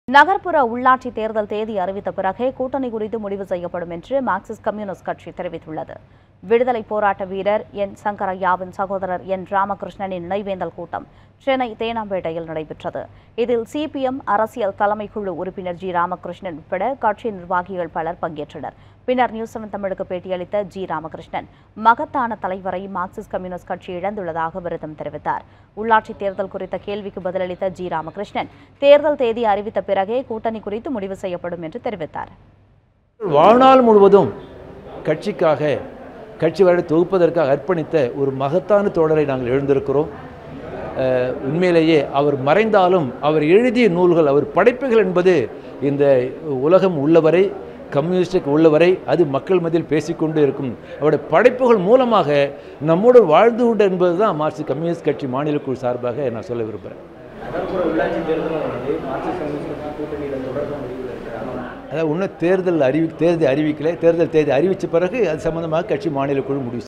நகர்ப்புற உள்ளாட்சி தேர்தல் தேதி அறிவித்த பிறகே கூட்டணி குறித்து முடிவு செய்யப்படும் என்று மார்க்சிஸ்ட் கம்யூனிஸ்ட் கட்சி தெரிவித்துள்ளது விடுதலை போராட்ட வீரர் என் சங்கரையாவின் சகோதரர் என் ராமகிருஷ்ணனின் நினைவேந்தல் கூட்டம் சென்னை தேனாம்பேட்டையில் நடைபெற்றது இதில் சிபிஎம் அரசியல் தலைமைக்குழு உறுப்பினர் ஜி ராமகிருஷ்ணன் உட்பட கட்சி நிர்வாகிகள் பலர் பங்கேற்றனர் பின்னர் நியூஸ் செவன் தமிழுக்கு பேட்டியளித்த ஜி ராமகிருஷ்ணன் மகத்தான தலைவரை மார்க்சிஸ்ட் கம்யூனிஸ்ட் கட்சி இழந்துள்ளதாக விருதம் தெரிவித்தார் உள்ளாட்சி தேர்தல் குறித்த கேள்விக்கு பதிலளித்த ஜி ராமகிருஷ்ணன் தேர்தல் தேதி அறிவித்த பிறகே கூட்டணி குறித்து முடிவு செய்யப்படும் என்று தெரிவித்தார் வாழ்நாள் முழுவதும் கட்சிக்காக கட்சி வரை தொகுப்பதற்காக அர்ப்பணித்த ஒரு மகத்தான தோழரை நாங்கள் எழுந்திருக்கிறோம் அஹ், உண்மையிலேயே அவர் மறைந்தாலும் அவர் எழுதிய நூல்கள் அவர் படைப்புகள் என்பது இந்த உலகம் உள்ளவரை கம்யூனிஸ்டுக்கு உள்ளவரை அது மக்கள் மத்தியில் பேசிக்கொண்டு இருக்கும் அவருடைய படைப்புகள் மூலமாக நம்மோடு வாழ்ந்து உண்டு என்பது தான் மார்க்சிஸ்ட் கம்யூனிஸ்ட் கட்சி மாநில குழு சார்பாக நான் சொல்ல விரும்புகிறேன் நகர்ப்புற உள்ளாட்சி தேர்தலும் வந்து மார்க்சிஸ்ட் கம்யூனிஸ்ட் கட்சி கூட்டணியில் தொடர்பு முடிவில் இருக்கிறாங்க அதாவது இன்னும் தேர்தல் அறிவி தேர்தல் அறிவிக்கலை தேர்தல் தேதி அறிவித்த பிறகு அது சம்பந்தமாக கட்சி மாநில குழு முடிவு